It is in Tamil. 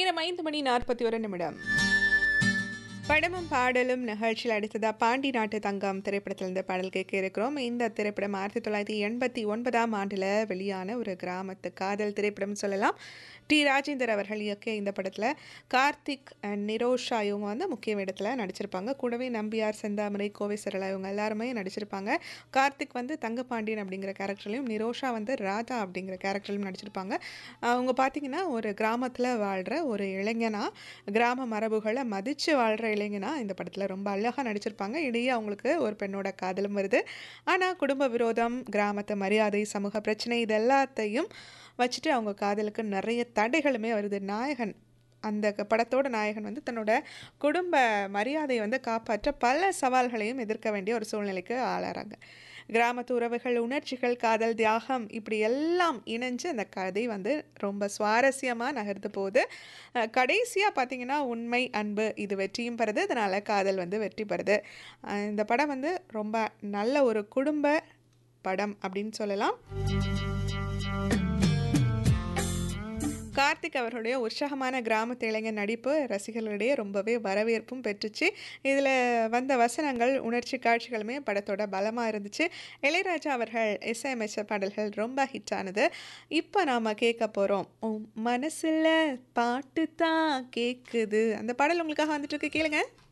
நேரம் ஐந்து மணி நாற்பத்தி ஒரு நிமிடம் படமும் பாடலும் நிகழ்ச்சியில் அடுத்ததா பாண்டி நாட்டு தங்கம் திரைப்படத்திலிருந்து பாடல் கேட்க இருக்கிறோம் இந்த திரைப்படம் ஆயிரத்தி தொள்ளாயிரத்தி எண்பத்தி ஒன்பதாம் ஆண்டில் வெளியான ஒரு கிராமத்து காதல் திரைப்படம் சொல்லலாம் டி ராஜேந்தர் அவர்கள் இயக்கிய இந்த படத்தில் கார்த்திக் அண்ட் நிரோஷா இவங்க வந்து முக்கிய இடத்துல நடிச்சிருப்பாங்க கூடவே நம்பியார் செந்தாமரை கோவை சரளா இவங்க எல்லாருமே நடிச்சிருப்பாங்க கார்த்திக் வந்து தங்கபாண்டியன் அப்படிங்கிற கேரக்டர்லையும் நிரோஷா வந்து ராதா அப்படிங்கிற கேரக்டர்லையும் நடிச்சிருப்பாங்க அவங்க பார்த்தீங்கன்னா ஒரு கிராமத்தில் வாழ்கிற ஒரு இளைஞனா கிராம மரபுகளை மதித்து வாழ்கிற இளைஞனா இந்த படத்தில் ரொம்ப அழகாக நடிச்சிருப்பாங்க இடையே அவங்களுக்கு ஒரு பெண்ணோட காதலும் வருது ஆனால் குடும்ப விரோதம் கிராமத்து மரியாதை சமூக பிரச்சனை இது எல்லாத்தையும் வச்சுட்டு அவங்க காதலுக்கு நிறைய தடைகளுமே வருது நாயகன் அந்த க- படத்தோட நாயகன் வந்து தன்னோட குடும்ப மரியாதையை வந்து காப்பாற்ற பல சவால்களையும் எதிர்க்க வேண்டிய ஒரு சூழ்நிலைக்கு ஆளாறாங்க கிராமத்து உறவுகள் உணர்ச்சிகள் காதல் தியாகம் இப்படி எல்லாம் இணைஞ்சு அந்த கதை வந்து ரொம்ப சுவாரஸ்யமாக நகர்ந்து போகுது கடைசியாக பார்த்தீங்கன்னா உண்மை அன்பு இது வெற்றியும் பெறுது அதனால் காதல் வந்து வெற்றி பெறுது அஹ் இந்த படம் வந்து ரொம்ப நல்ல ஒரு குடும்ப படம் அப்படின்னு சொல்லலாம் கார்த்திக் அவர்களுடைய உற்சாகமான கிராமத்து இளைஞர் நடிப்பு ரசிகர்களிடையே ரொம்பவே வரவேற்பும் பெற்றுச்சு இதில் வந்த வசனங்கள் உணர்ச்சி காட்சிகளுமே படத்தோட பலமாக இருந்துச்சு இளையராஜா அவர்கள் இசையமைச்ச பாடல்கள் ரொம்ப ஹிட் ஆனது இப்போ நாம் கேட்க போகிறோம் மனசில் பாட்டு தான் கேட்குது அந்த பாடல் உங்களுக்காக வந்துட்டு இருக்கு கேளுங்க